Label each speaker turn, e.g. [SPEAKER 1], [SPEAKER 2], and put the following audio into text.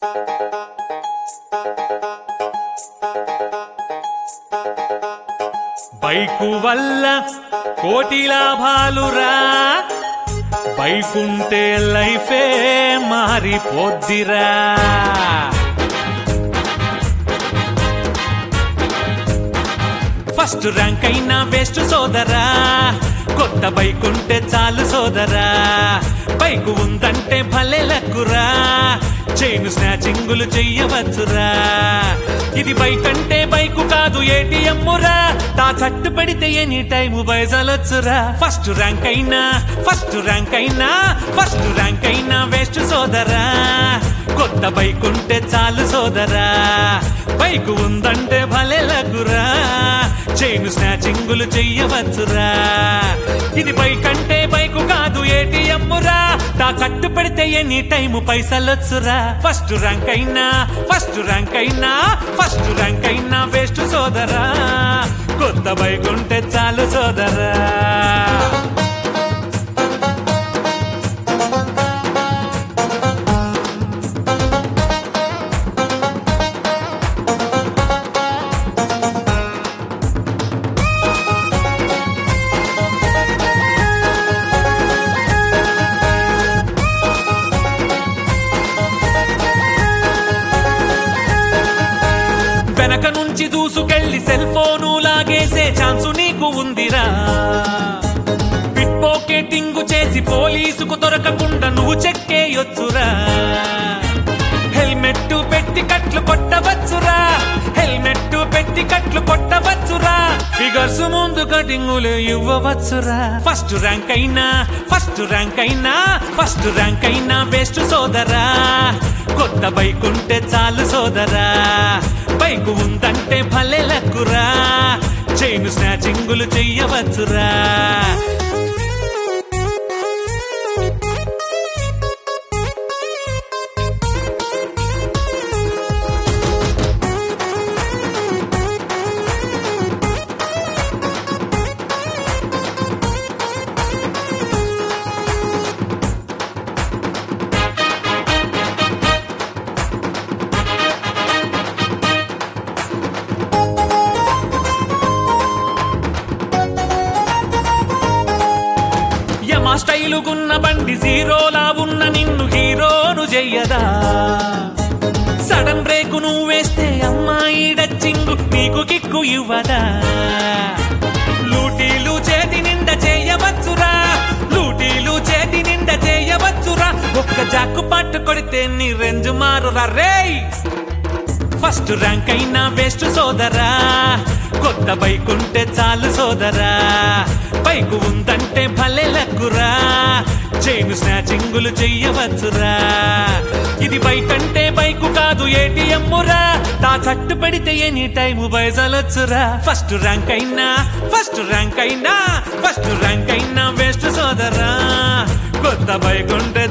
[SPEAKER 1] bike వల్ల కోటి లాభాలురా బైకుంటే లైఫే మారిపోద్దిరా ఫస్ట్ ర్యాంక్ అయినా వేస్ట్ సోదరా కొత్త బైక్ ఉంటే చాలు సోదరా బైక్ ఉందంటే భలే లక్కురా చైన్ స్నాచింగులు చెయ్యవచ్చురా ఇది బైక్ అంటే బైకు కాదు ఏటీఎమ్మురా తా చట్టు పెడితే ఎనీ టైము బయసలొచ్చురా ఫస్ట్ ర్యాంక్ అయినా ఫస్ట్ ర్యాంక్ అయినా ఫస్ట్ ర్యాంక్ అయినా వేస్ట్ సోదరా కొత్త బైక్ ఉంటే చాలు సోదరా బైక్ ఉందంటే భలే లగురా చైన్ స్నాచింగులు చెయ్యవచ్చురా ఇది బైక్ అంటే బైకు కాదు ఏటీఎమ్మురా తా కట్టు పెడితే ఎనీ టైము పైసలొచ్చురా ఫస్ట్ ర్యాంక్ అయినా ఫస్ట్ ర్యాంక్ అయినా ఫస్ట్ ర్యాంక్ అయినా వేస్ట్ సోదరా కొత్త బైక్ ఉంటే చాలు సోదరా వెనక నుంచి దూసుకెళ్లి సెల్ ఫోను లాగేసే ఛాన్సు నీకు ఉందిరా పిట్ పాకెటింగ్ చేసి పోలీసుకు దొరకకుండా నువ్వు చెక్కేయొచ్చురా హెల్మెట్ పెట్టి కట్లు కొట్టవచ్చురా హెల్మెట్ పెట్టి కట్లు కొట్టవచ్చురా ఫిగర్స్ ముందు కటింగులు ఇవ్వవచ్చురా ఫస్ట్ ర్యాంక్ అయినా ఫస్ట్ ర్యాంక్ అయినా ఫస్ట్ ర్యాంక్ అయినా వేస్ట్ సోదరా కొత్త బైక్ ఉంటే చాలు సోదరా బైక్ ఉందంటే భలే లక్కురా చైన్ స్నాచింగులు చెయ్యవచ్చురా యమా స్టైలుగున్న బండి జీరోలా ఉన్న నిన్ను హీరోను చెయ్యదా సడన్ బ్రేకు నువ్వు వేస్తే అమ్మాయి డచ్చింగు నీకు కిక్కు ఇవ్వదా లూటీలు చేతి నిండా చేయవచ్చురా లూటీలు చేతి నిండా చేయవచ్చురా ఒక్క జాక్కు పట్టు కొడితే నీ రెంజు మారురా రేయ్ ఫస్ట్ ర్యాంక్ అయినా వేస్ట్ సోదరా కొత్త బైక్ ఉంటే చాలు సోదరా బైక్ ఉందంటే భలే లక్కురా చైన్ స్నాచింగులు చెయ్యవచ్చురా ఇది బైక్ అంటే బైకు కాదు ఏటీఎమ్మురా తా చట్టు పెడితే ఎనీ టైము బయసలొచ్చురా ఫస్ట్ ర్యాంక్ అయినా ఫస్ట్ ర్యాంక్ అయినా ఫస్ట్ ర్యాంక్ అయినా వేస్ట్ సోదరా కొత్త బైక్ ఉంటే